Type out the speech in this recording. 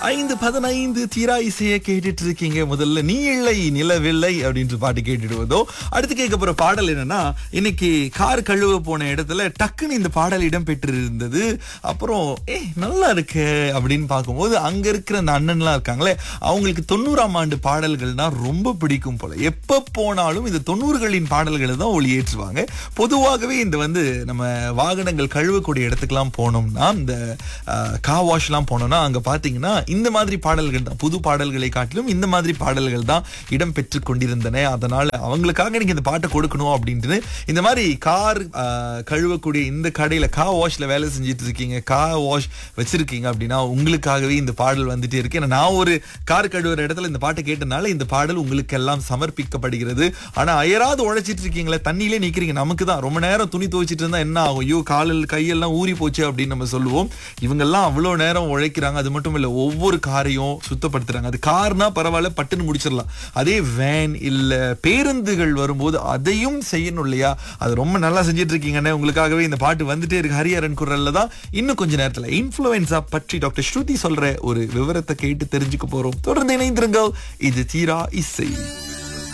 ஐந்து பதினைந்து தீரா இசையை கேட்டுட்டு இருக்கீங்க முதல்ல நீ இல்லை நிலவில்லை அப்படின்ற பாட்டு கேட்டுடுவதோ அடுத்து கேட்க போற பாடல் என்னன்னா இன்னைக்கு கார் கழுவ போன இடத்துல டக்குன்னு இந்த பாடல் இடம் பெற்றிருந்தது அப்புறம் ஏ நல்லா இருக்கு அப்படின்னு பார்க்கும்போது அங்க இருக்கிற அந்த அண்ணன்லாம் இருக்காங்களே அவங்களுக்கு தொண்ணூறாம் ஆண்டு பாடல்கள்னா ரொம்ப பிடிக்கும் போல எப்ப போனாலும் இந்த தொண்ணூறுகளின் பாடல்களை தான் ஒளியேற்றுவாங்க பொதுவாகவே இந்த வந்து நம்ம வாகனங்கள் கழுவக்கூடிய இடத்துக்குலாம் போனோம்னா இந்த கா வாஷ்லாம் போனோம்னா அங்க பாத்தீங்கன்னா இந்த மாதிரி பாடல்கள் தான் புது பாடல்களை காட்டிலும் இந்த மாதிரி பாடல்கள் தான் இடம் பெற்று கொண்டிருந்தன அதனால அவங்களுக்காக நீங்க இந்த பாட்டை கொடுக்கணும் அப்படின்ட்டு இந்த மாதிரி கார் கழுவக்கூடிய இந்த கடையில கா வாஷ்ல வேலை செஞ்சுட்டு இருக்கீங்க கா வாஷ் வச்சிருக்கீங்க அப்படின்னா உங்களுக்காகவே இந்த பாடல் வந்துட்டே இருக்கு ஏன்னா நான் ஒரு கார் கழுவுற இடத்துல இந்த பாட்டை கேட்டனால இந்த பாடல் உங்களுக்கு எல்லாம் சமர்ப்பிக்கப்படுகிறது ஆனா அயராது உழைச்சிட்டு இருக்கீங்களே தண்ணியிலே நிக்கிறீங்க நமக்கு தான் ரொம்ப நேரம் துணி துவைச்சிட்டு இருந்தா என்ன ஆகும் ஐயோ காலில் கையெல்லாம் ஊறி போச்சு அப்படின்னு நம்ம சொல்லுவோம் இவங்கெல்லாம் அவ்வளவு நேரம் உழைக்கிறாங்க அது மட்டும் இல்ல ஒவ்வொரு காரையும் சுத்தப்படுத்துறாங்க அது கார்னா பரவாயில்ல பட்டுன்னு முடிச்சிடலாம் அதே வேன் இல்ல பேருந்துகள் வரும்போது அதையும் செய்யணும் இல்லையா அது ரொம்ப நல்லா செஞ்சுட்டு இருக்கீங்கன்னு உங்களுக்காகவே இந்த பாட்டு வந்துட்டே இருக்கு ஹரிஹரன் குரல்ல தான் இன்னும் கொஞ்ச நேரத்துல இன்ஃபுளுன்ஸா பற்றி டாக்டர் ஸ்ருதி சொல்ற ஒரு விவரத்தை கேட்டு தெரிஞ்சுக்க போறோம் தொடர்ந்து இணைந்திருங்கள் இது தீரா இசை